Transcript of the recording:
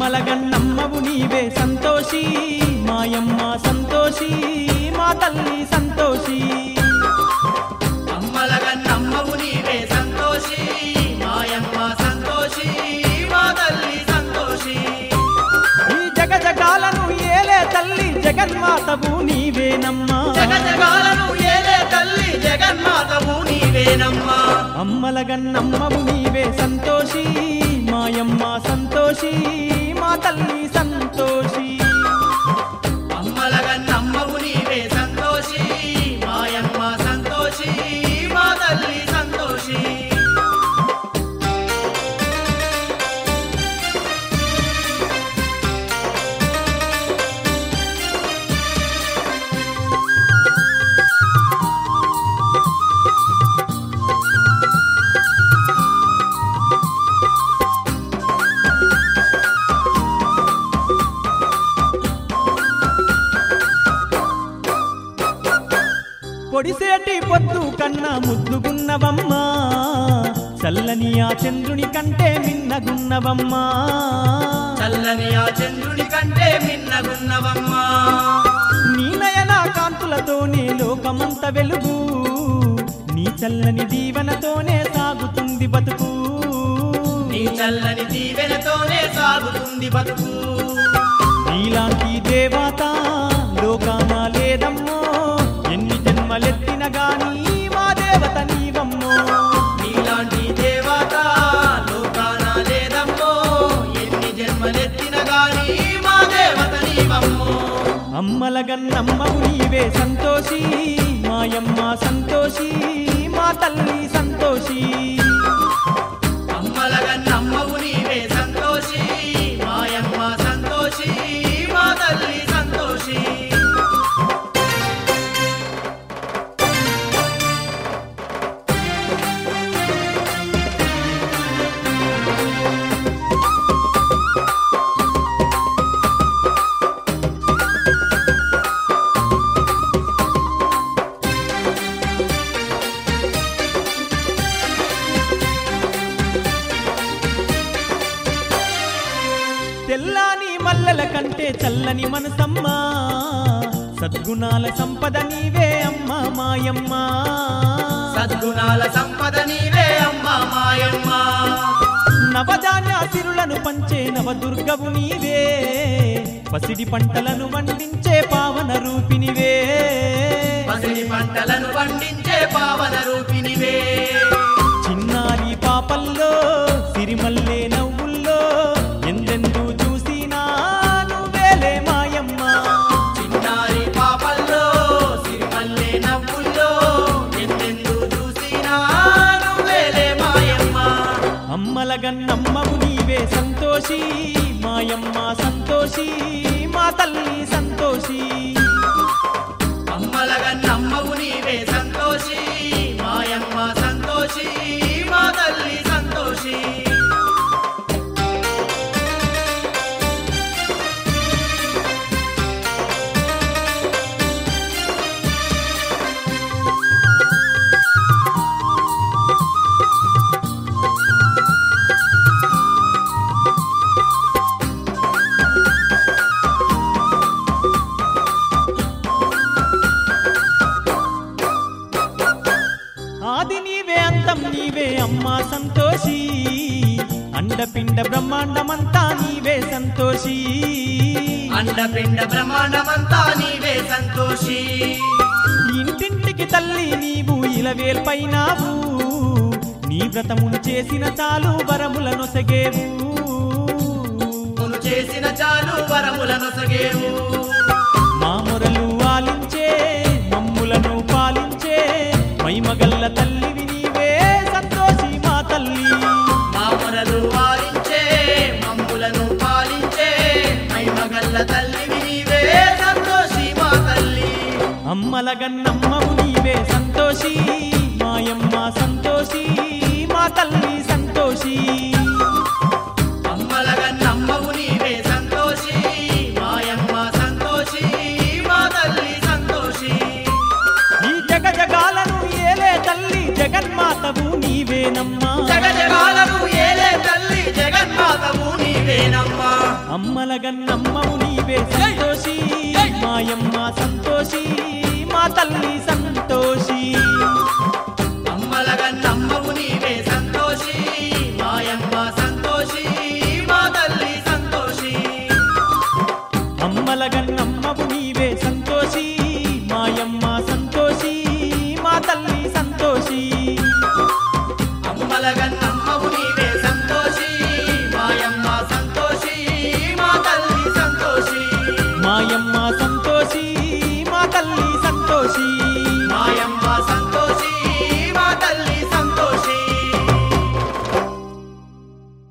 అమ్మలగన్నమ్మవు నీవే సంతోషి మాయమ్మ సంతోషి మా తల్లి సంతోషి అమ్మలగన్నమ్మవు నీవే సంతోషి మాయమ్మ సంతోషి మా తల్లి సంతోషి ఈ జగజగాలను ఏలే తల్లి జగన్మాతవు నీవేనమ్మా జగజగాలను ఏలే తల్లి జగన్మాతవు నీవేనమ్మా అమ్మలగన్నమ్మవు నీవే సంతోషి మాయమ్మ సంతోషి మా తల్లి సంతోషి అమ్మలగన్నమ్మవు నీవే సంతోషి మాయమ్మ సంతోషి మా తల్లి సంతోషి పొడిసేటి పొద్దు కన్నా ముద్దుగున్నవమ్మా చల్లని ఆ చంద్రుని కంటే మిన్నగున్నవమ్మా చల్లని ఆ చంద్రుని కంటే మిన్నగున్నవమ్మా నీ నయన కాంతులతోనే లోకమంత వెలుగు నీ చల్లని దీవెనతోనే సాగుతుంది బతుకు నీ చల్లని దీవెనతోనే సాగుతుంది బతుకు నీలాంటి దేవత లోకాన లేదమ్మో ఎన్ని జన్మలెత్తిన గాని మా దేవత నీవమ్మో నీలాంటి దేవత లోకాన లేదమ్మో ఎన్ని జన్మలెత్తిన గాని మా దేవత నీవమ్మో అమ్మలగన్నమ్మవు నీవే సంతోషి మాయమ్మ సంతోషి మా తల్లి సంతోషి అమ్మలగన్నమ్మవు నీవే సంతోషి మాయమ్మ సంతోషి మా తల్లి సంతోషి తెల్లాని మల్లెల కంటే చల్లని మనసమ్మా సద్గుణాల సంపద నీవే అమ్మ మాయమ్మ సద్గుణాల సంపద నీవే అమ్మ మాయమ్మ నవధాన్య సిరులను పంచే నవదుర్గవు నీవే పసిడి పంటలను వండించే పావన రూపినివే పసిడి పంటలను పండించే పావన రూపినివే చిన్నారి పాపల్లో సిరిమల్లే నవ్వుల్లో ఎందెందు చూసినా నువ్వేలే మాయమ్మ చిన్నారి పాపల్లో సిరిమల్లె నవ్వుల్లో ఎందెందు చూసినా నువ్వేలే మాయమ్మ అమ్మలగన్నమ్మవు నీవే సంతోషి మాయమ్మ సంతోషి మా తల్లి సంతోషి అమ్మలగన్నమ్మవు నీవే సంతోషి మాయమ్మ సంతోషి మా తల్లి సంతోషి ఆది నీవే అంతం నీవే అమ్మా సంతోషి అండపిండ బ్రహ్మాండమంతా నీవే సంతోషి అండపిండ బ్రహ్మాండమంతా నీవే సంతోషి ఇంటింటికి తల్లి నీవు ఇలవేల్పైనావు నీ వ్రతమును చేసిన చాలు వరముల నొసగేవు మును చేసిన చాలు వరములను సగేవు మా మొరలు ఆలించే మమ్ములను పాలించే మైమగల్ల తల్లివి నీవే సంతోషి మా తల్లి మా మొరలు వారించే మమ్ములను పాలించే మైమగల్ల తల్లివి నీవే సంతోషి మా తల్లి అమ్మలగన్నమ్మవు నీవే సంతోషి మాయమ్మ సంతోషి మా తల్లి సంతోషి అమ్మలగన్నమ్మవు నీవే సంతోషి మాయమ్మ సంతోషి మా తల్లి సంతోషి ఈ జగ జగాలను ఏలే తల్లి జగన్మాతవు నీవేనమ్మా జగజగాలను ఏలే తల్లి జగన్మాతవు నీవేనమ్మా అమ్మల గన్నమ్మవు నీవే సంతోషి మాయమ్మ సంతోషి మా తల్లి సంతోషి అమ్మలగా నమ్మవు నీవే సంతోషి మాయమ్మ సంతోషి మా తల్లి సంతోషి అమ్మల గన్నమ్మవు నీవే సంతోషి మాయమ్మ సంతోషి మా తల్లి సంతోషి అమ్మలగా